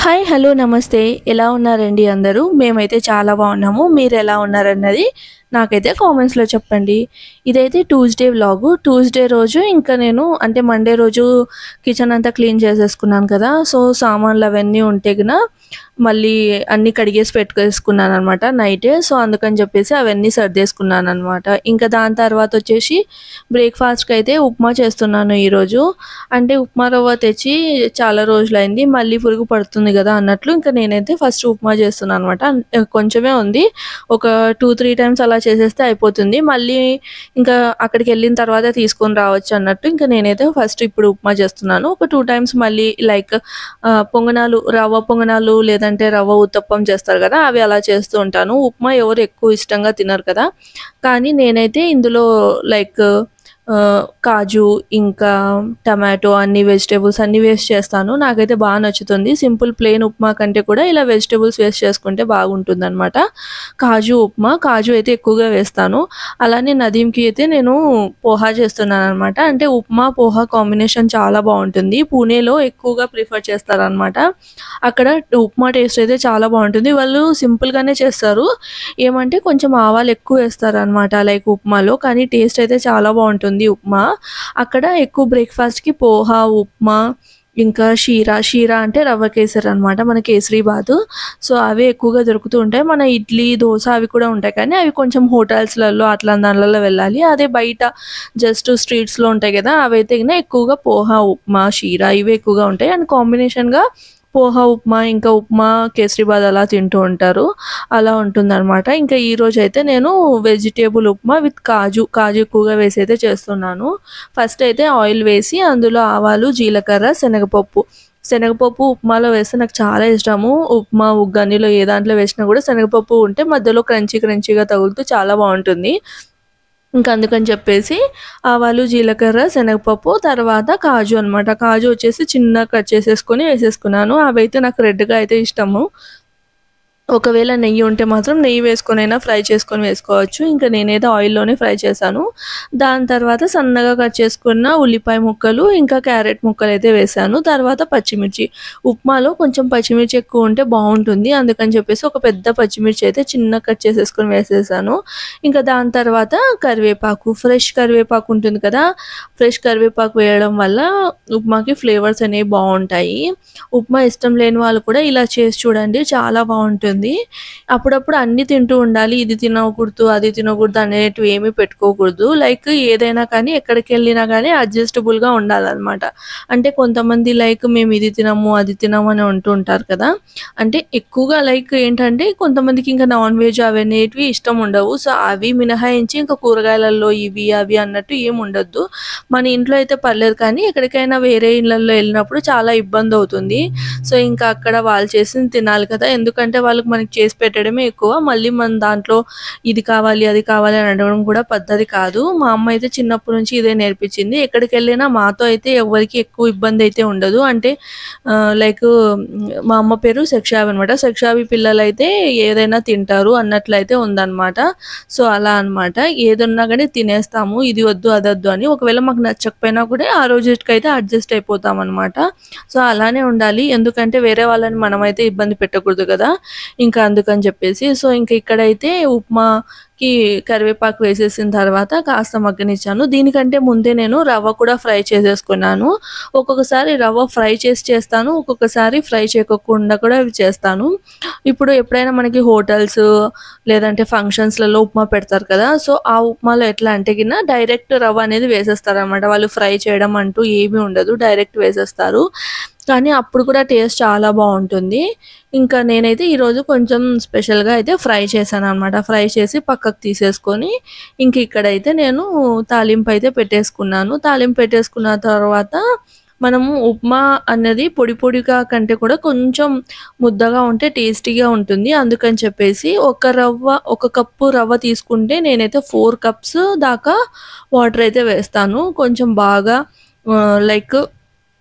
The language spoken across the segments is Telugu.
హాయ్ హలో నమస్తే ఎలా ఉన్నారండి అందరూ మేమైతే చాలా బాగున్నాము మీరు ఎలా ఉన్నారన్నది నాకైతే కామెంట్స్లో చెప్పండి ఇదైతే ట్యూస్డే వ్లాగు ట్యూస్డే రోజు ఇంకా నేను అంటే మండే రోజు కిచెన్ అంతా క్లీన్ చేసేసుకున్నాను కదా సో సామాన్లు అవన్నీ ఉంటే గన మళ్ళీ అన్నీ కడిగేసి పెట్టుకేసుకున్నాను అనమాట నైటే సో అందుకని చెప్పేసి అవన్నీ సర్దేసుకున్నాను అనమాట ఇంకా దాని తర్వాత వచ్చేసి బ్రేక్ఫాస్ట్కి అయితే ఉప్మా చేస్తున్నాను ఈరోజు అంటే ఉప్మా రవ్వ తెచ్చి చాలా రోజులైంది మళ్ళీ పురుగు పడుతుంది కదా అన్నట్లు ఇంకా నేనైతే ఫస్ట్ ఉప్మా చేస్తున్నాను అనమాట కొంచెమే ఉంది ఒక టూ త్రీ టైమ్స్ అలా చేసేస్తే అయిపోతుంది మళ్ళీ ఇంకా అక్కడికి వెళ్ళిన తర్వాత తీసుకొని రావచ్చు అన్నట్టు ఇంకా నేనైతే ఫస్ట్ ఇప్పుడు ఉప్మా చేస్తున్నాను ఒక టూ టైమ్స్ మళ్ళీ లైక్ పొంగనాలు రవ్వ పొంగనాలు లేదంటే రవ్వ ఉత్తప్పం చేస్తారు కదా అవి అలా చేస్తూ ఉంటాను ఉప్మా ఎవరు ఎక్కువ ఇష్టంగా తినరు కదా కానీ నేనైతే ఇందులో లైక్ ఆ, కాజు ఇంకా టమాటో అన్ని వెజిటేబుల్స్ అన్ని వేస్ట్ చేస్తాను నాకైతే బాగా నచ్చుతుంది సింపుల్ ప్లెయిన్ ఉప్మా కంటే కూడా ఇలా వెజిటేబుల్స్ వేస్ట్ చేసుకుంటే బాగుంటుంది అనమాట కాజు ఉప్మా కాజు అయితే ఎక్కువగా వేస్తాను అలానే నదీంకి అయితే నేను పోహా చేస్తున్నాను అనమాట అంటే ఉప్మా పోహా కాంబినేషన్ చాలా బాగుంటుంది పూణేలో ఎక్కువగా ప్రిఫర్ చేస్తారనమాట అక్కడ ఉప్మా టేస్ట్ అయితే చాలా బాగుంటుంది వాళ్ళు సింపుల్గానే చేస్తారు ఏమంటే కొంచెం ఆవాలు ఎక్కువ వేస్తారు అనమాట లైక్ ఉప్మాలో కానీ టేస్ట్ అయితే చాలా బాగుంటుంది ఉప్మా అక్కడ ఎక్కువ బ్రేక్ఫాస్ట్కి పోహా ఉప్మా ఇంకా షీరా షీరా అంటే రవ్వ కేసరి అనమాట మన కేసరి బాతు సో అవి ఎక్కువగా దొరుకుతూ ఉంటాయి మన ఇడ్లీ దోశ అవి కూడా ఉంటాయి కానీ అవి కొంచెం హోటల్స్లలో అట్లా దానిలలో వెళ్ళాలి అదే బయట జస్ట్ స్ట్రీట్స్లో ఉంటాయి కదా అవి అయితే గిన ఎక్కువగా పోహా ఉప్మా షీరా ఇవి ఎక్కువగా ఉంటాయి అండ్ కాంబినేషన్గా పోహా ఉప్మా ఇంకా ఉప్మా కేసరీబాద్ అలా తింటూ ఉంటారు అలా ఉంటుందన్నమాట ఇంకా ఈ రోజు అయితే నేను వెజిటేబుల్ ఉప్మా విత్ కాజు కాజు ఎక్కువగా వేసి అయితే చేస్తున్నాను ఫస్ట్ అయితే ఆయిల్ వేసి అందులో ఆవాలు జీలకర్ర శనగపప్పు శనగపప్పు ఉప్మాలో వేస్తే నాకు చాలా ఇష్టము ఉప్మా ఉగ్గనిలో ఏ దాంట్లో వేసినా కూడా శనగపప్పు ఉంటే మధ్యలో క్రంచీ క్రంచీగా తగులుతూ చాలా బాగుంటుంది ఇంకా అందుకని చెప్పేసి ఆవాలు జీలకర్ర శనగపప్పు తర్వాత కాజు అన్నమాట కాజు వచ్చేసి చిన్న కట్ చేసేసుకొని వేసేసుకున్నాను అవి అయితే నాకు రెడ్గా అయితే ఇష్టము ఒకవేళ నెయ్యి ఉంటే మాత్రం నెయ్యి వేసుకొని అయినా ఫ్రై చేసుకొని వేసుకోవచ్చు ఇంకా నేనైతే ఆయిల్లోనే ఫ్రై చేశాను దాని తర్వాత సన్నగా కట్ చేసుకున్న ఉల్లిపాయ ముక్కలు ఇంకా క్యారెట్ ముక్కలు అయితే వేసాను తర్వాత పచ్చిమిర్చి ఉప్మాలో కొంచెం పచ్చిమిర్చి ఎక్కువ ఉంటే బాగుంటుంది అందుకని చెప్పేసి ఒక పెద్ద పచ్చిమిర్చి అయితే చిన్న కట్ చేసేసుకొని వేసేసాను ఇంకా దాని తర్వాత కరివేపాకు ఫ్రెష్ కరివేపాకు ఉంటుంది కదా ఫ్రెష్ కరివేపాకు వేయడం వల్ల ఉప్మాకి ఫ్లేవర్స్ అనేవి బాగుంటాయి ఉప్మా ఇష్టం లేని వాళ్ళు కూడా ఇలా చేసి చూడండి చాలా బాగుంటుంది అప్పుడప్పుడు అన్ని తింటూ ఉండాలి ఇది తినకూడదు అది తినకూడదు అనేటివి ఏమీ పెట్టుకోకూడదు లైక్ ఏదైనా కానీ ఎక్కడికి వెళ్ళినా కానీ అడ్జస్టబుల్గా ఉండాలన్నమాట అంటే కొంతమంది లైక్ మేము ఇది తినము అది తినము అని ఉంటూ ఉంటారు కదా అంటే ఎక్కువగా లైక్ ఏంటంటే కొంతమందికి ఇంకా నాన్ వెజ్ అవనేటివి ఇష్టం ఉండవు సో అవి మినహాయించి ఇంకా కూరగాయలలో ఇవి అవి అన్నట్టు ఏం ఉండొద్దు మన ఇంట్లో అయితే పర్లేదు కానీ ఎక్కడికైనా వేరే ఇళ్ళల్లో వెళ్ళినప్పుడు చాలా ఇబ్బంది అవుతుంది సో ఇంకా అక్కడ వాళ్ళు చేసింది తినాలి కదా ఎందుకంటే వాళ్ళకి మనకి చేసి పెట్టడమే ఎక్కువ మళ్ళీ మన దాంట్లో ఇది కావాలి అది కావాలి అని అడగడం కూడా పద్ధతి కాదు మా అమ్మ అయితే చిన్నప్పటి నుంచి ఇదే నేర్పించింది ఎక్కడికి వెళ్ళినా మాతో అయితే ఎవరికి ఎక్కువ ఇబ్బంది అయితే ఉండదు అంటే లైక్ మా అమ్మ పేరు శక్షావి అనమాట శక్షావి పిల్లలు అయితే ఏదైనా తింటారు అన్నట్లయితే ఉందన్నమాట సో అలా అన్నమాట ఏదన్నా కానీ తినేస్తాము ఇది వద్దు అది వద్దు అని ఒకవేళ మాకు నచ్చకపోయినా కూడా ఆ రోజుకైతే అడ్జస్ట్ అయిపోతాం అనమాట సో అలానే ఉండాలి ఎందుకంటే వేరే వాళ్ళని మనమైతే ఇబ్బంది పెట్టకూడదు కదా ఇంకా అందుకని చెప్పేసి సో ఇంకా ఇక్కడైతే ఉప్మాకి కరివేపాకు వేసేసిన తర్వాత కాస్త మగ్గనిచ్చాను దీనికంటే ముందే నేను రవ్వ కూడా ఫ్రై చేసేసుకున్నాను ఒక్కొక్కసారి రవ్వ ఫ్రై చేసి చేస్తాను ఒక్కొక్కసారి ఫ్రై చేయకుండా కూడా అవి చేస్తాను ఇప్పుడు ఎప్పుడైనా మనకి హోటల్స్ లేదంటే ఫంక్షన్స్లలో ఉప్మా పెడతారు కదా సో ఆ ఉప్మాలో ఎట్లా అంటే కింద డైరెక్ట్ రవ్వ అనేది వేసేస్తారు అనమాట వాళ్ళు ఫ్రై చేయడం అంటూ ఏమీ ఉండదు డైరెక్ట్ వేసేస్తారు కానీ అప్పుడు కూడా టేస్ట్ చాలా బాగుంటుంది ఇంకా నేనైతే ఈరోజు కొంచెం స్పెషల్గా అయితే ఫ్రై చేశాను అనమాట ఫ్రై చేసి పక్కకు తీసేసుకొని ఇంక ఇక్కడైతే నేను తాలింపు అయితే పెట్టేసుకున్నాను తాలింపు పెట్టేసుకున్న తర్వాత మనము ఉప్మా అన్నది పొడి పొడిగా కంటే కూడా కొంచెం ముద్దగా ఉంటే టేస్టీగా ఉంటుంది అందుకని చెప్పేసి ఒక రవ్వ ఒక కప్పు రవ్వ తీసుకుంటే నేనైతే ఫోర్ కప్స్ దాకా వాటర్ అయితే వేస్తాను కొంచెం బాగా లైక్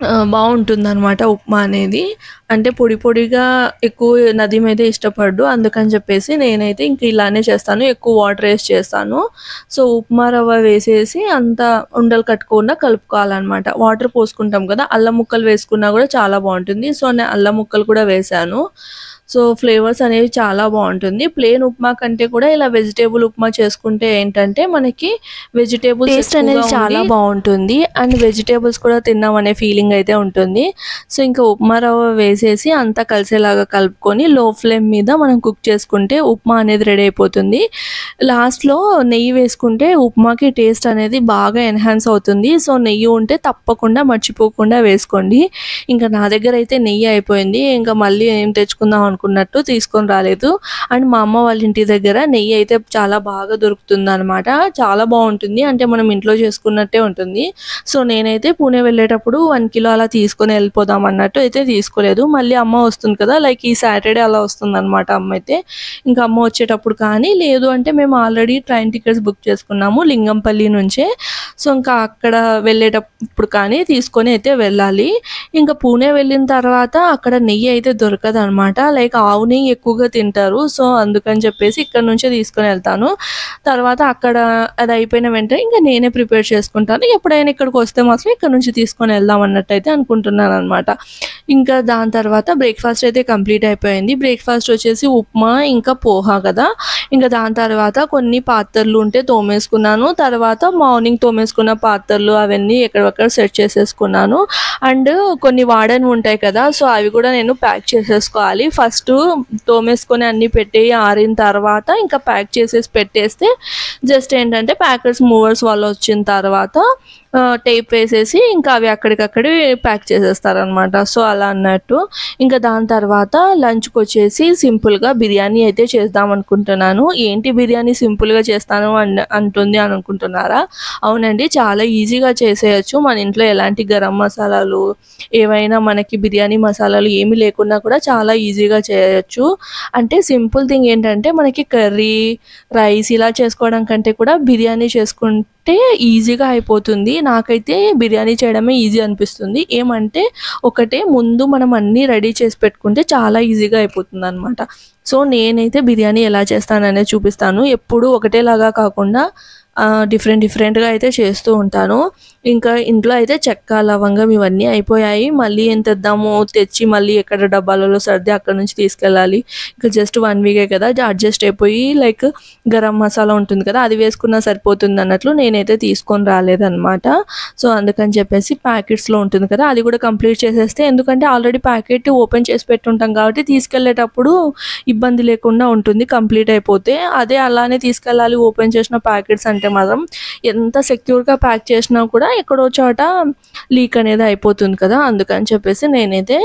బాగుంటుంది అనమాట ఉప్మా అనేది అంటే పొడి పొడిగా ఎక్కువ నదీమ్ అయితే ఇష్టపడ్డు అందుకని చెప్పేసి నేనైతే ఇంక ఇలానే చేస్తాను ఎక్కువ వాటర్ వేసి చేస్తాను సో ఉప్మా రవ్వ వేసేసి అంత ఉండలు కట్టుకుండా కలుపుకోవాలన్నమాట వాటర్ పోసుకుంటాం కదా అల్లం ముక్కలు వేసుకున్నా కూడా చాలా బాగుంటుంది సో నేను అల్లం ముక్కలు కూడా వేసాను సో ఫ్లేవర్స్ అనేవి చాలా బాగుంటుంది ప్లేన్ ఉప్మా కంటే కూడా ఇలా వెజిటేబుల్ ఉప్మా చేసుకుంటే ఏంటంటే మనకి వెజిటేబుల్స్ Taste అనేది చాలా బాగుంటుంది అండ్ వెజిటేబుల్స్ కూడా తిన్నాం అనే ఫీలింగ్ అయితే ఉంటుంది సో ఇంకా ఉప్మా రవ్వ వేసేసి అంతా కలిసేలాగా కలుపుకొని లో ఫ్లేమ్ మీద మనం కుక్ చేసుకుంటే ఉప్మా అనేది రెడీ అయిపోతుంది లాస్ట్లో నెయ్యి వేసుకుంటే ఉప్మాకి టేస్ట్ అనేది బాగా ఎన్హాన్స్ అవుతుంది సో నెయ్యి ఉంటే తప్పకుండా మర్చిపోకుండా వేసుకోండి ఇంకా నా దగ్గర అయితే నెయ్యి అయిపోయింది ఇంకా మళ్ళీ ఏం తెచ్చుకుందాం అనుకున్నట్టు తీసుకొని రాలేదు అండ్ మా అమ్మ వాళ్ళ ఇంటి దగ్గర నెయ్యి అయితే చాలా బాగా దొరుకుతుంది అనమాట చాలా బాగుంటుంది అంటే మనం ఇంట్లో చేసుకున్నట్టే ఉంటుంది సో నేనైతే పూణే వెళ్ళేటప్పుడు వన్ కిలో అలా తీసుకొని వెళ్ళిపోదాం అన్నట్టు అయితే తీసుకోలేదు మళ్ళీ అమ్మ వస్తుంది కదా లైక్ ఈ సాటర్డే అలా వస్తుంది అనమాట అమ్మ అయితే ఇంకా అమ్మ వచ్చేటప్పుడు కానీ లేదు అంటే మేము ఆల్రెడీ ట్రైన్ టికెట్స్ బుక్ చేసుకున్నాము లింగంపల్లి నుంచే సో ఇంకా అక్కడ వెళ్ళేటప్పుడు కానీ తీసుకొని అయితే వెళ్ళాలి ఇంకా పూణే వెళ్ళిన తర్వాత అక్కడ నెయ్యి అయితే దొరకదు అనమాట లైక్ ఆవు నెయ్యి ఎక్కువగా తింటారు సో అందుకని చెప్పేసి ఇక్కడ నుంచే తీసుకొని వెళ్తాను తర్వాత అక్కడ అది అయిపోయిన వెంటనే ఇంకా నేనే ప్రిపేర్ చేసుకుంటాను ఎప్పుడైనా ఇక్కడికి వస్తే మాత్రం ఇక్కడ నుంచి తీసుకొని వెళ్దాం అన్నట్టు అయితే అనుకుంటున్నాను అనమాట ఇంకా దాని తర్వాత బ్రేక్ఫాస్ట్ అయితే కంప్లీట్ అయిపోయింది బ్రేక్ఫాస్ట్ వచ్చేసి ఉప్మా ఇంకా పోహా కదా ఇంకా దాని తర్వాత కొన్ని పాత్రలు ఉంటే తోమేసుకున్నాను తర్వాత మార్నింగ్ తోమేసుకున్న పాత్రలు అవన్నీ ఎక్కడెక్కడ సెట్ చేసేసుకున్నాను అండ్ కొన్ని వాడని ఉంటాయి కదా సో అవి కూడా నేను ప్యాక్ చేసేసుకోవాలి ఫస్ట్ తోమేసుకొని అన్ని పెట్టి ఆరిన తర్వాత ఇంకా ప్యాక్ చేసేసి పెట్టేస్తే జస్ట్ ఏంటంటే ప్యాకెట్స్ మూవర్స్ వాళ్ళు వచ్చిన తర్వాత టేప్ వేసేసి ఇంకా అవి అక్కడికక్కడే ప్యాక్ చేసేస్తారనమాట సో అలా అన్నట్టు ఇంకా దాని తర్వాత లంచ్కి వచ్చేసి సింపుల్గా బిర్యానీ అయితే చేద్దాం అనుకుంటున్నాను ఏంటి బిర్యానీ సింపుల్గా చేస్తాను అన్ అంటుంది అని అనుకుంటున్నారా అవునండి చాలా ఈజీగా చేసేయచ్చు మన ఇంట్లో ఎలాంటి గరం మసాలాలు ఏవైనా మనకి బిర్యానీ మసాలాలు ఏమీ లేకున్నా కూడా చాలా ఈజీగా చేయొచ్చు అంటే సింపుల్ థింగ్ ఏంటంటే మనకి కర్రీ రైస్ ఇలా చేసుకోవడం కంటే కూడా బిర్యానీ చేసుకుంటే ఈజీగా అయిపోతుంది నాకైతే బిర్యానీ చేయడమే ఈజీ అనిపిస్తుంది ఏమంటే ఒకటే ముందు మనం అన్నీ రెడీ చేసి పెట్టుకుంటే చాలా ఈజీగా అయిపోతుంది అనమాట సో నేనైతే బిర్యానీ ఎలా చేస్తాననేది చూపిస్తాను ఎప్పుడు ఒకటేలాగా కాకుండా డిఫరెంట్ డిఫరెంట్గా అయితే చేస్తూ ఉంటాను ఇంకా ఇంట్లో అయితే చెక్క లవంగం ఇవన్నీ అయిపోయాయి మళ్ళీ ఏం తెద్దాము తెచ్చి మళ్ళీ ఎక్కడ డబ్బాలలో సర్ది అక్కడ నుంచి తీసుకెళ్ళాలి ఇంకా జస్ట్ వన్ వీకే కదా అడ్జస్ట్ అయిపోయి లైక్ గరం మసాలా ఉంటుంది కదా అది వేసుకున్నా సరిపోతుంది అన్నట్లు నేనైతే తీసుకొని రాలేదన్నమాట సో అందుకని చెప్పేసి ప్యాకెట్స్లో ఉంటుంది కదా అది కూడా కంప్లీట్ చేసేస్తే ఎందుకంటే ఆల్రెడీ ప్యాకెట్ ఓపెన్ చేసి పెట్టుంటాం కాబట్టి తీసుకెళ్ళేటప్పుడు ఇబ్బంది లేకుండా ఉంటుంది కంప్లీట్ అయిపోతే అదే అలానే తీసుకెళ్ళాలి ఓపెన్ చేసిన ప్యాకెట్స్ అంటే మాత్రం ఎంత సెక్యూర్గా ప్యాక్ చేసినా కూడా ఎక్కడో చోట లీక్ అనేది అయిపోతుంది కదా అందుకని చెప్పేసి నేనైతే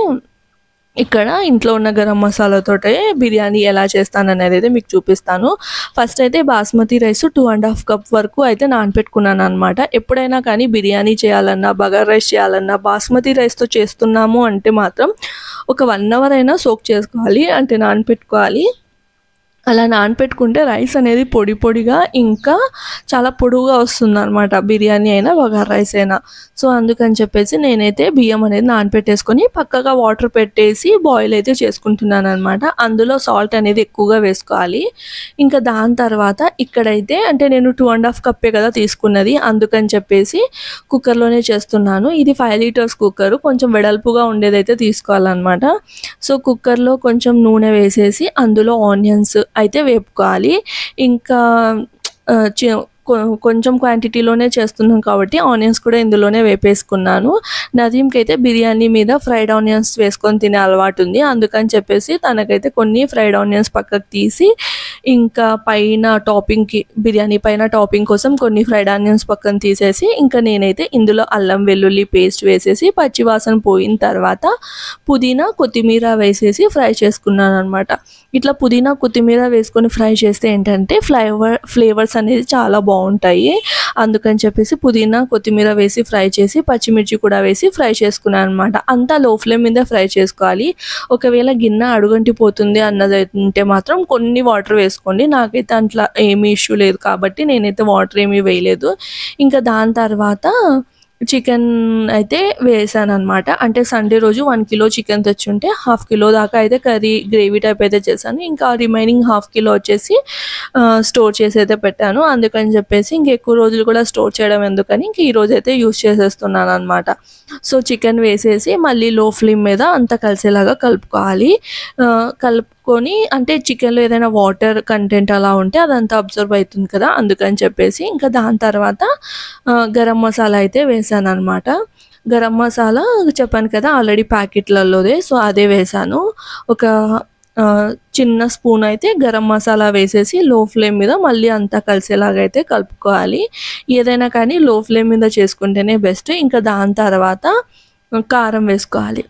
ఇక్కడ ఇంట్లో ఉన్న గరం మసాలాతోటే బిర్యానీ ఎలా చేస్తాను అనేది అయితే మీకు చూపిస్తాను ఫస్ట్ అయితే basmati rice two and half cup వరకు అయితే నానపెట్టుకున్నాను అనమాట ఎప్పుడైనా కానీ బిర్యానీ చేయాలన్నా బగార్ రైస్ చేయాలన్నా బాస్మతి రైస్తో చేస్తున్నాము అంటే మాత్రం ఒక వన్ అవర్ అయినా సోక్ చేసుకోవాలి అంటే నానపెట్టుకోవాలి అలా నానపెట్టుకుంటే రైస్ అనేది పొడి పొడిగా ఇంకా చాలా పొడుగా వస్తుంది అనమాట బిర్యానీ అయినా బగార్ రైస్ అయినా సో అందుకని చెప్పేసి నేనైతే బియ్యం అనేది నానపెట్టేసుకొని పక్కగా వాటర్ పెట్టేసి బాయిల్ అయితే చేసుకుంటున్నాను అనమాట అందులో సాల్ట్ అనేది ఎక్కువగా వేసుకోవాలి ఇంకా దాని తర్వాత ఇక్కడైతే అంటే నేను టూ అండ్ హాఫ్ కప్పే కదా తీసుకున్నది అందుకని చెప్పేసి కుక్కర్లోనే చేస్తున్నాను ఇది ఫైవ్ లీటర్స్ కుక్కర్ కొంచెం వెడల్పుగా ఉండేదైతే తీసుకోవాలన్నమాట సో కుక్కర్లో కొంచెం నూనె వేసేసి అందులో ఆనియన్స్ అయితే వేపుకోవాలి ఇంకా ఆ, చి- కొ- కొంచెం క్వాంటిటీలోనే చేస్తున్నాం కాబట్టి ఆనియన్స్ కూడా ఇందులోనే వేపేసుకున్నాను నదీంకి అయితే బిర్యానీ మీద ఫ్రైడ్ ఆనియన్స్ వేసుకొని తినే అలవాటు ఉంది అందుకని చెప్పేసి తనకైతే కొన్ని ఫ్రైడ్ ఆనియన్స్ పక్కకు తీసి ఇంకా పైన టాపింగ్కి బిర్యానీ పైన టాపింగ్ కోసం కొన్ని ఫ్రైడ్ ఆనియన్స్ పక్కన తీసేసి ఇంకా నేనైతే ఇందులో అల్లం వెల్లుల్లి పేస్ట్ వేసేసి పచ్చివాసన పోయిన తర్వాత పుదీనా కొత్తిమీర వేసేసి ఫ్రై చేసుకున్నాను అనమాట ఇట్లా పుదీనా కొత్తిమీర వేసుకొని ఫ్రై చేస్తే ఏంటంటే ఫ్లేవర్ ఫ్లేవర్స్ అనేది చాలా బాగుంటాయి అందుకని చెప్పేసి పుదీనా కొత్తిమీర వేసి ఫ్రై చేసి పచ్చిమిర్చి కూడా వేసి ఫ్రై చేసుకున్నాను అనమాట అంతా లో ఫ్లేమ్ మీద ఫ్రై చేసుకోవాలి ఒకవేళ గిన్నె అడుగంటిపోతుంది అన్నది ఉంటే మాత్రం కొన్ని వాటర్ వేసుకోండి నాకైతే అట్లా ఏమీ ఇష్యూ లేదు కాబట్టి నేనైతే వాటర్ ఏమీ వేయలేదు ఇంకా దాని తర్వాత చికెన్ అయితే వేసాను అనమాట అంటే సండే రోజు వన్ కిలో చికెన్ తెచ్చుంటే హాఫ్ కిలో దాకా అయితే కర్రీ గ్రేవీ టైప్ అయితే చేశాను ఇంకా రిమైనింగ్ హాఫ్ కిలో వచ్చేసి ఆ, స్టోర్ చేసి అయితే పెట్టాను అందుకని చెప్పేసి ఇంక ఎక్కువ రోజులు కూడా స్టోర్ చేయడం ఎందుకని ఇంక ఈ రోజు అయితే యూస్ చేసేస్తున్నాను అనమాట సో చికెన్ వేసేసి మళ్ళీ లో ఫ్లేమ్ మీద అంతా కలిసేలాగా కలుపుకోవాలి ఆ, కలుపుకొని అంటే చికెన్లో ఏదైనా వాటర్ కంటెంట్ అలా ఉంటే అదంతా అబ్జర్వ్ అవుతుంది కదా అందుకని చెప్పేసి ఇంకా దాని తర్వాత ఆ, గరం మసాలా అయితే వేసాను అనమాట గరం మసాలా చెప్పాను కదా ఆల్రెడీ ప్యాకెట్లలోదే సో అదే వేసాను ఒక ఆ, చిన్న స్పూన్ అయితే గరం మసాలా వేసేసి లో ఫ్లేమ్ మీద మళ్ళీ అంతా కలిసేలాగా అయితే కలుపుకోవాలి ఏదైనా కానీ లో ఫ్లేమ్ మీద చేసుకుంటేనే బెస్ట్ ఇంకా దాని తర్వాత కారం వేసుకోవాలి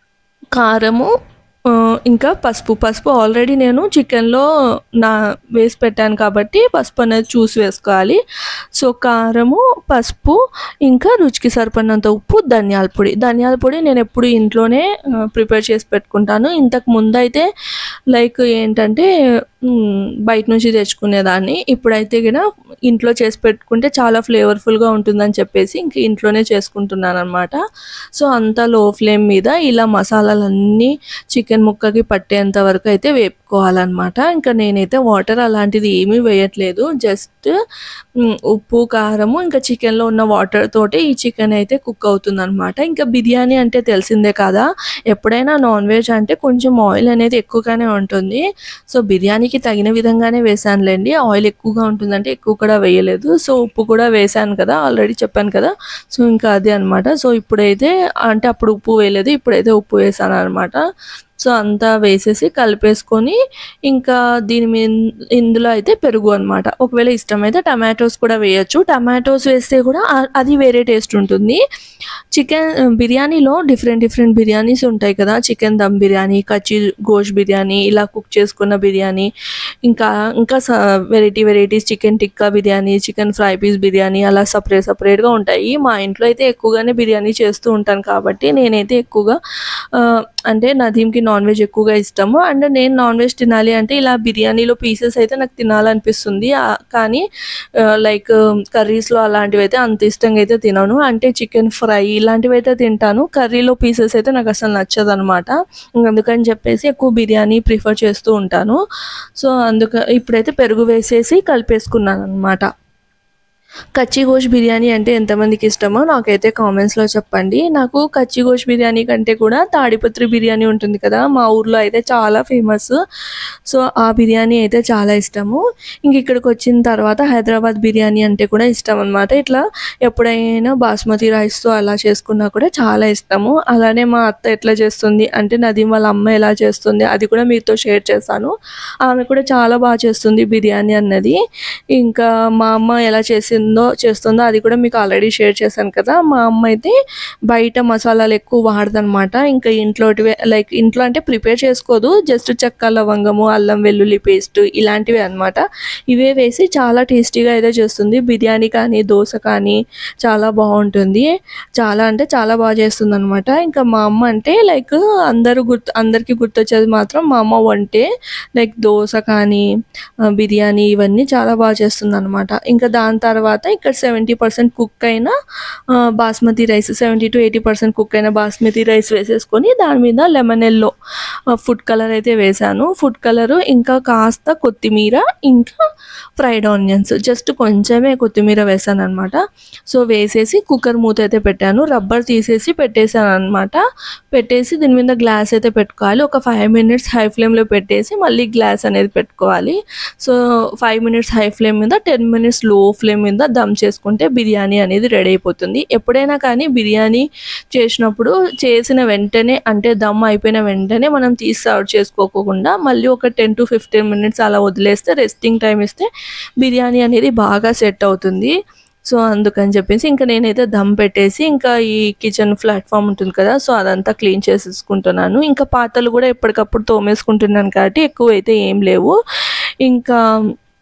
కారము ఆ, ఇంకా పసుపు పసుపు ఆల్రెడీ నేను చికెన్లో నా వేసి పెట్టాను కాబట్టి పసుపు అనేది చూసి వేసుకోవాలి సో కారము పసుపు ఇంకా రుచికి సరిపడినంత ఉప్పు ధనియాల పొడి ధనియాల పొడి నేను ఎప్పుడు ఇంట్లోనే ప్రిపేర్ చేసి పెట్టుకుంటాను ఇంతకు ముందు అయితే లైక్ ఏంటంటే మ్, బయట నుంచి తెచ్చుకునేదాన్ని ఇప్పుడైతే గిన ఇంట్లో చేసి పెట్టుకుంటే చాలా ఫ్లేవర్ఫుల్గా ఉంటుందని చెప్పేసి ఇంక ఇంట్లోనే చేసుకుంటున్నాను అనమాట సో అంతా లో ఫ్లేమ్ మీద ఇలా మసాలాలన్నీ చికెన్ ముక్కకి పట్టేంత వరకు అయితే వేపుకోవాలన్నమాట ఇంకా నేనైతే వాటర్ అలాంటిది ఏమీ వేయట్లేదు జస్ట్ ఉప్పు కారము ఇంకా చికెన్లో ఉన్న వాటర్ తోటి ఈ చికెన్ అయితే కుక్ అవుతుంది అనమాట ఇంకా బిర్యానీ అంటే తెలిసిందే కదా ఎప్పుడైనా నాన్ వెజ్ అంటే కొంచెం ఆయిల్ అనేది ఎక్కువగానే ఉంటుంది సో బిర్యానీకి తగిన విధంగానే వేసానులేండి ఆయిల్ ఎక్కువగా ఉంటుందంటే ఎక్కువ కూడా వేయలేదు సో ఉప్పు కూడా వేసాను కదా ఆల్రెడీ చెప్పాను కదా సో ఇంకా అదే అనమాట సో ఇప్పుడైతే అంటే అప్పుడు ఉప్పు వేయలేదు ఇప్పుడైతే ఉప్పు వేసాను అనమాట సో అంతా వేసేసి కలిపేసుకొని ఇంకా దీని మీద ఇందులో అయితే పెరుగు అనమాట ఒకవేళ ఇష్టమైతే టమాటోస్ కూడా వేయొచ్చు టమాటోస్ వేస్తే కూడా ఆ- అది వేరే టేస్ట్ ఉంటుంది చికెన్ బిర్యానీలో డిఫరెంట్ డిఫరెంట్ బిర్యానీస్ ఉంటాయి కదా చికెన్ దమ్ బిర్యానీ కచ్చి గోష్ బిర్యానీ ఇలా కుక్ చేసుకున్న బిర్యానీ ఇంకా ఇంకా variety varieties chicken tikka biryani chicken fry piece biryani అలా సపరేట్ సపరేట్గా ఉంటాయి మా ఇంట్లో అయితే ఎక్కువగానే బిర్యానీ చేస్తూ ఉంటాను కాబట్టి నేనైతే ఎక్కువగా ఆ, అంటే నదీంకి నాన్ వెజ్ ఎక్కువగా ఇష్టము అండ్ నేను నాన్ వెజ్ తినాలి అంటే ఇలా బిర్యానీలో పీసెస్ అయితే నాకు తినాలనిపిస్తుంది ఆ, కానీ లైక్ కర్రీస్లో అలాంటివి అయితే అంత ఇష్టంగా అయితే తినను అంటే చికెన్ ఫ్రై ఇలాంటివి అయితే తింటాను కర్రీలో పీసెస్ అయితే నాకు అసలు నచ్చదు అనమాట అందుకని చెప్పేసి ఎక్కువ బిర్యానీ ప్రిఫర్ చేస్తూ ఉంటాను సో అందుక ఇప్పుడైతే పెరుగు వేసేసి కలిపేసుకున్నాను అనమాట కచ్చి గోష్ బిర్యానీ అంటే ఎంతమందికి ఇష్టమో నాకైతే కామెంట్స్లో చెప్పండి నాకు కచ్చి గోష్ బిర్యానీ కంటే కూడా తాడిపత్రి బిర్యానీ ఉంటుంది కదా మా ఊర్లో అయితే చాలా ఫేమస్ సో ఆ బిర్యానీ అయితే చాలా ఇష్టము ఇంక ఇక్కడికి వచ్చిన తర్వాత హైదరాబాద్ బిర్యానీ అంటే కూడా ఇష్టం అనమాట ఇట్లా ఎప్పుడైనా బాస్మతి రైస్తో అలా చేసుకున్నా కూడా చాలా ఇష్టము అలానే మా అత్త ఎట్లా చేస్తుంది అంటే నదీం వాళ్ళ అమ్మ ఎలా చేస్తుంది అది కూడా మీతో షేర్ చేస్తాను ఆమె కూడా చాలా బాగా చేస్తుంది బిర్యానీ అన్నది ఇంకా మా అమ్మ ఎలా చేసిందో చేస్తుందో అది కూడా మీకు ఆల్రెడీ షేర్ చేశాను కదా మా అమ్మ అయితే బయట మసాలాలు ఎక్కువ వాడదనమాట ఇంకా ఇంట్లోటివే లైక్ ఇంట్లో అంటే ప్రిపేర్ చేసుకోదు జస్ట్ చెక్క లవంగము అల్లం వెల్లుల్లి పేస్ట్ ఇలాంటివి అన్నమాట ఇవే వేసి చాలా టేస్టీగా అయితే చేస్తుంది బిర్యానీ కానీ దోశ కానీ చాలా బాగుంటుంది చాలా అంటే చాలా బాగా చేస్తుంది అనమాట ఇంకా మా అమ్మ అంటే లైక్ అందరూ గుర్తు అందరికీ గుర్తొచ్చేది మాత్రం మా అమ్మ వంటే లైక్ దోశ కానీ ఆ, బిర్యానీ ఇవన్నీ చాలా బాగా చేస్తుంది అనమాట ఇంకా దాని తర్వాత ఇక్కడ సెవెంటీ పర్సెంట్ కుక్ అయిన ఆ, basmati rice seventy to eighty percent cook అయిన బాస్మతి రైస్ వేసేసుకొని దాని మీద లెమన్ ఎల్లో ఫుడ్ కలర్ అయితే వేసాను ఫుడ్ కలర్ ఇంకా కాస్త కొత్తిమీర ఇంకా ఫ్రైడ్ ఆనియన్స్ జస్ట్ కొంచెమే కొత్తిమీర వేసాను అనమాట సో వేసేసి కుక్కర్ మూత అయితే పెట్టాను రబ్బర్ తీసేసి పెట్టేశాను అనమాట పెట్టేసి దీని మీద గ్లాస్ అయితే పెట్టుకోవాలి ఒక ఫైవ్ మినిట్స్ హై ఫ్లేమ్లో పెట్టేసి మళ్ళీ గ్లాస్ అనేది పెట్టుకోవాలి so five minutes high flame మీద టెన్ మినిట్స్ లో ఫ్లేమ్ మీద దమ్ చేసుకుంటే బిర్యానీ అనేది రెడీ అయిపోతుంది ఎప్పుడైనా కానీ బిర్యానీ చేసినప్పుడు చేసిన వెంటనే అంటే దమ్ అయిపోయిన వెంటనే మనం తీసి సర్వ్ చేసుకోకుండా మళ్ళీ ఒక టెన్ టు ఫిఫ్టీన్ మినిట్స్ అలా వదిలేస్తే రెస్టింగ్ టైం ఇస్తే బిర్యానీ అనేది బాగా సెట్ అవుతుంది సో అందుకని చెప్పేసి ఇంకా నేనైతే దమ్ పెట్టేసి ఇంకా ఈ కిచెన్ ప్లాట్ఫామ్ ఉంటుంది కదా సో అదంతా క్లీన్ చేసేసుకుంటున్నాను ఇంకా పాత్రలు కూడా ఎప్పటికప్పుడు తోమేసుకుంటున్నాను కాబట్టి ఎక్కువ అయితే ఏం లేవు ఇంకా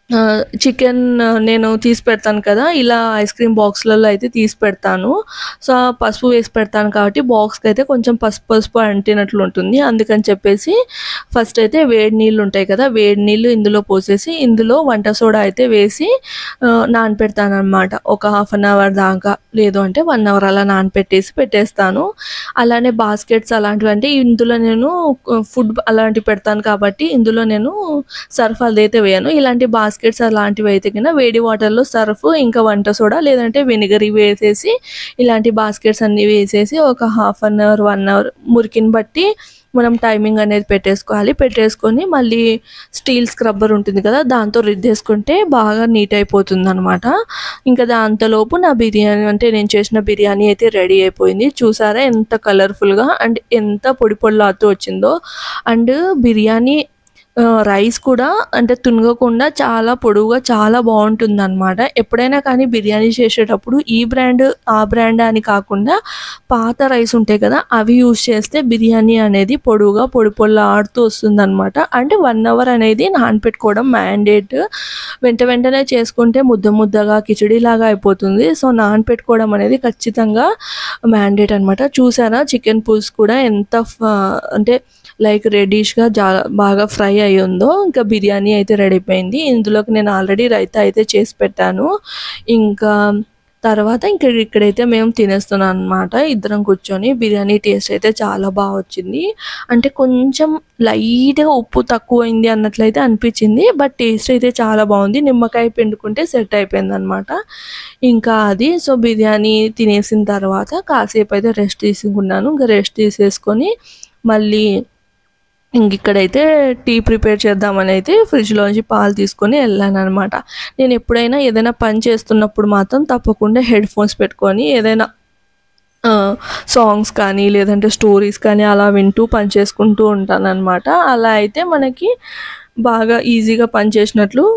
ఆహ్, చికెన్ నేను తీసి పెడతాను కదా! ఇలా ఐస్ క్రీమ్ బాక్స్‌లలో అయితే తీసి పెడతాను. సో, ఆ పసుపు వేసి పెడతాను కాబట్టి బాక్స్‌కైతే కొంచెం పసుపు పసుపు అంటినట్లు ఉంటుంది. అందుకని చెప్పేసి ఫస్ట్ అయితే వేడి నీళ్ళు ఉంటాయి కదా! వేడి నీళ్ళు ఇందులో పోసేసి ఇందులో వంట సోడా అయితే వేసి ఆహ్, నానపెడతాననమాట. ఒక హాఫ్ అన్ అవర్ దాకా లేదు అంటే 1 అవర్ అలా నానపెట్టేసి పెట్టేస్తాను. అలానే బాస్కెట్స్ అలాంటివంటే ఇందులో నేను ఆహ్, ఫుడ్ అలాంటివి పెడతాను కాబట్టి ఇందులో నేను సర్ఫ్ అదైతే వేయను. ఇలాంటి బాస్కెట్స్ అలాంటివైతే గిన వేడి వాటర్‌లో సర్ఫ్ ఇంకా వంట సోడా లేదంటే వెనిగర్ ఇవి వేసేసి ఇలాంటి బాస్కెట్స్ అన్నీ వేసేసి ఒక హాఫ్ అన్ అవర్, 1 అవర్ మురికిని బట్టి మనం టైమింగ్ అనేది పెట్టేసుకోవాలి. పెట్టేసుకొని మళ్ళీ స్టీల్ స్క్రబ్బర్ ఉంటుంది కదా! దాంతో రుద్దేసుకుంటే బాగా నీట్ అయిపోతుందనమాట. ఇంకా దాంతలోపు నా బిర్యానీ అంటే నేను చేసిన బిర్యానీ అయితే రెడీ అయిపోయింది. చూసారా ఎంత కలర్‌ఫుల్‌గా అండ్ ఎంత పొడి పొడిలాడుతూ వచ్చిందో. అండ్ బిర్యానీ ఆహ్, రైస్ కూడా అంటే తునగకుండా చాలా పొడువుగా చాలా బావుంటుందనమాట. ఎప్పుడైనా కానీ బిర్యానీ చేసేటప్పుడు ఈ బ్రాండ్, ఆ బ్రాండ్ అని కాకుండా పాత రైస్ ఉంటాయి కదా! అవి యూజ్ చేస్తే బిర్యానీ అనేది పొడువుగా పొడి పొడిలాడుతూ వస్తుందనమాట. అంటే 1 అవర్ అనేది నానపెట్టుకోవడం మ్యాండేట్. వెంట వెంటనే చేసుకుంటే ముద్ద ముద్దగా కిచిడీలాగా అయిపోతుంది. సో, నానపెట్టుకోవడం అనేది ఖచ్చితంగా మ్యాండేట్ అనమాట. చూసారా చికెన్ పులుసు కూడా ఎంత ఫ అంటే లైక్ రెడ్డిష్‌గా జా బాగా ఫ్రై అయ్యుందో. ఇంకా బిర్యానీ అయితే రెడీ అయిపోయింది. ఇందులోకి నేను ఆల్రెడీ రైతా అయితే చేసి పెట్టాను. ఇంకా తర్వాత ఇంక ఇక్కడైతే మేము తినేస్తున్నాం అనమాట. ఇద్దరం కూర్చొని బిర్యానీ టేస్ట్ అయితే చాలా బా వచ్చింది. అంటే కొంచెం లైట్‌గా ఉప్పు తక్కువైంది అన్నట్లయితే అనిపించింది. బట్ టేస్ట్ అయితే చాలా బావుంది. నిమ్మకాయ పిండుకుంటే సెట్ అయిపోయిందనమాట. ఇంకా అది సో, బిర్యానీ తినేసిన తర్వాత కాసేపు అయితే రెస్ట్ తీసుకున్నాను. ఇంక రెస్ట్ తీసేసుకొని మళ్ళీ ఇంక ఇక్కడైతే టీ ప్రిపేర్ చేద్దామని అయితే ఫ్రిడ్జ్‌లోంచి పాలు తీసుకొని ఎళ్ళాననమాట. నేను ఎప్పుడైనా ఏదైనా పని చేస్తున్నప్పుడు మాత్రం తప్పకుండా హెడ్ ఫోన్స్ పెట్టుకొని ఏదైనా ఆహ్, సాంగ్స్ కానీ లేదంటే స్టోరీస్ కానీ అలా వింటూ పని చేసుకుంటూ ఉంటాననమాట. అలా అయితే మనకి బాగా ఈజీగా పని చేసినట్లు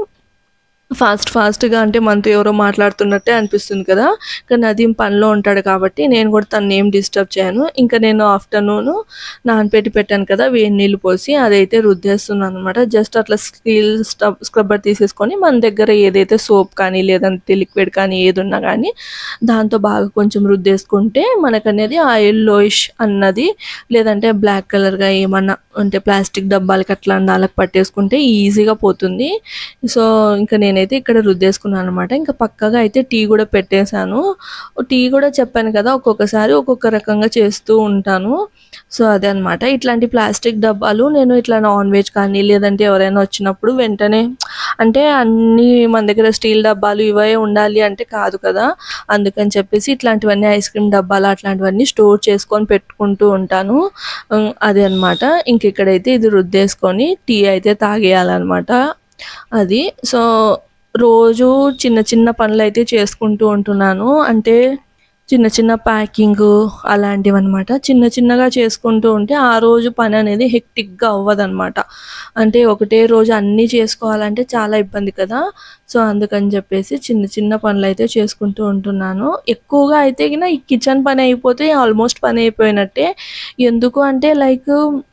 ఫాస్ట్ ఫాస్ట్‌గా అంటే మనతో ఎవరో మాట్లాడుతున్నట్టే అనిపిస్తుంది కదా! కానీ నదీమ్ పనిలో ఉంటాడు కాబట్టి నేను కూడా తననేం డిస్టర్బ్ చేయను. ఇంకా నేను ఆఫ్టర్‌నూను నానపెట్టి పెట్టాను కదా! వేడి నీళ్ళు పోసి అదైతే రుద్దేస్తున్నాననమాట. జస్ట్ అట్లా స్టీల్ స్టబ్ స్క్రబ్బర్ తీసేసుకొని మన దగ్గర ఏదైతే సోప్ కానీ లేదంటే లిక్విడ్ కానీ ఏదున్నా గానీ దాంతో బాగా కొంచెం రుద్దేసుకుంటే మనకనేది ఆ యెల్లోయిష్ అన్నది లేదంటే బ్లాక్ కలర్‌గా ఏమన్నా అంటే ప్లాస్టిక్ డబ్బాలకి అట్లా దానికి పట్టేసుకుంటే ఈజీగా పోతుంది. సో, ఇంక నేనైతే ఇక్కడ రుద్దేసుకున్నాననమాట. ఇంకా పక్కగా అయితే టీ కూడా పెట్టేసాను. టీ కూడా చెప్పాను కదా! ఒక్కొక్కసారి ఒక్కొక్క రకంగా చేస్తూ ఉంటాను. సో, అదే అనమాట. ఇట్లాంటి ప్లాస్టిక్ డబ్బాలు నేను ఇట్లా నాన్ వెజ్ కానీ లేదంటే ఎవరైనా వచ్చినప్పుడు వెంటనే అంటే అన్నీ మన దగ్గర స్టీల్ డబ్బాలు ఇవే ఉండాలి అంటే కాదు కదా! అందుకని చెప్పేసి ఇట్లాంటివన్నీ ఐస్ క్రీమ్ డబ్బాలు అట్లాంటివన్నీ స్టోర్ చేసుకొని పెట్టుకుంటూ ఉంటాను. హ్మ్. అదే అనమాట. ఇంక ఇక్కడైతే ఇది రుద్దేసుకొని టీ అయితే తాగేయాలనమాట. అది. సో, రోజు చిన్న చిన్న పనులైతే చేసుకుంటూ ఉంటున్నాను. అంటే చిన్న చిన్న ప్యాకింగు అలాంటివనమాట. చిన్న చిన్నగా చేసుకుంటూ ఉంటే ఆ రోజు పననేది హెక్టిక్‌గా అవ్వదనమాట. అంటే ఒకటే రోజు అన్నీ చేసుకోవాలంటే చాలా ఇబ్బంది కదా! సో, అందుకని చెప్పేసి చిన్న చిన్న పనులైతే చేసుకుంటూ ఉంటున్నాను. ఎక్కువగా అయితే గిన ఈ కిచెన్ పని అయిపోతే ఆల్మోస్ట్ పని అయిపోయినట్టే. ఎందుకు అంటే లైక్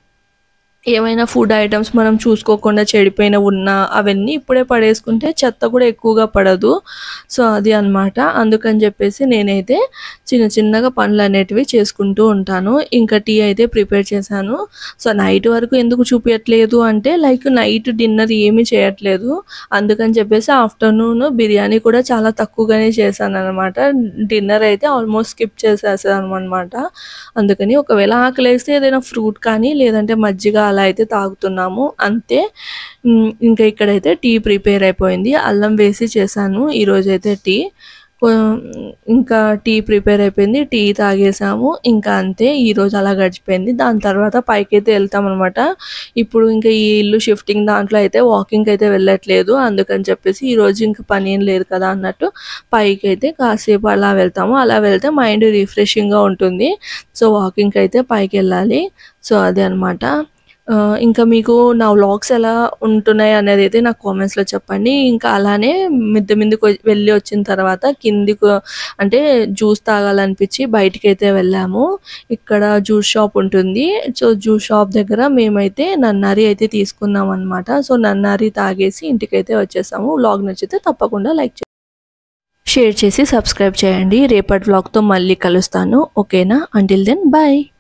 ఏమైనా ఫుడ్ ఐటెమ్స్ మనం చూసుకోకుండా చెడిపోయినవి ఉన్నా అవన్నీ ఇప్పుడే పడేసుకుంటే చెత్త కూడా ఎక్కువగా పడదు. సో, అది అనమాట. అందుకని చెప్పేసి నేనైతే చిన్న చిన్నగా పనులనేటివి చేసుకుంటూ ఉంటాను. ఇంకా టీ అయితే ప్రిపేర్ చేశాను. సో, నైట్ వరకు ఎందుకు చూపియట్లేదు అంటే లైక్ నైట్ డిన్నర్ ఏమీ చేయట్లేదు. అందుకని చెప్పేసి ఆఫ్టర్‌నూన్ బిర్యానీ కూడా చాలా తక్కువగానే చేశాననమాట. డిన్నర్ అయితే ఆల్మోస్ట్ స్కిప్ చేసేసామనమాట. అందుకని ఒకవేళ ఆకలేస్తే ఏదైనా ఫ్రూట్ కానీ లేదంటే మజ్జిగ అలా అయితే తాగుతున్నాము అంతే. హ్మ్. ఇంకా ఇక్కడైతే టీ ప్రిపేర్ అయిపోయింది. అల్లం వేసి చేశాను ఈరోజైతే టీ. కొ ఇంకా టీ ప్రిపేర్ అయిపోయింది. టీ తాగేసాము. ఇంకా అంతే ఈరోజు అలా గడిచిపోయింది. దాని తర్వాత పైకైతే ఎళ్తామనమాట. ఇప్పుడు ఇంకా ఈ ఇల్లు షిఫ్టింగ్ దాంట్లో అయితే వాకింగ్‌కైతే వెళ్ళట్లేదు. అందుకని చెప్పేసి ఈరోజు ఇంక పనేం లేదు కదా! అన్నట్టు పైకైతే కాసేపు అలా వెళ్తాము. అలా వెళ్తే మైండ్ రిఫ్రెషింగ్‌గా ఉంటుంది. సో, వాకింగ్‌కైతే పైకెళ్ళాలి. సో, అదే అనమాట. ఆ, ఇంకా మీకు నా వ్లాగ్స్ ఎలా ఉంటున్నాయి అనేది అయితే నాకు కామెంట్స్లో చెప్పండి ఇంకా అలానే మిద్దె మీదకి వె- వెళ్ళి వచ్చిన తర్వాత కిందికి అంటే జ్యూస్ తాగాలనిపించి బయటికి అయితే వెళ్ళాము ఇక్కడ జ్యూస్ షాప్ ఉంటుంది సో జ్యూస్ షాప్ దగ్గర మేమైతే నన్నారి అయితే తీసుకున్నాం అనమాట సో నన్నారి తాగేసి ఇంటికైతే వచ్చేసాము వ్లాగ్ నచ్చితే తప్పకుండా లైక్ షేర్ చేసి సబ్స్క్రైబ్ చేయండి రేపటి వ్లాగ్తో మళ్ళీ కలుస్తాను ఓకేనా అంటిల్ దెన్ బాయ్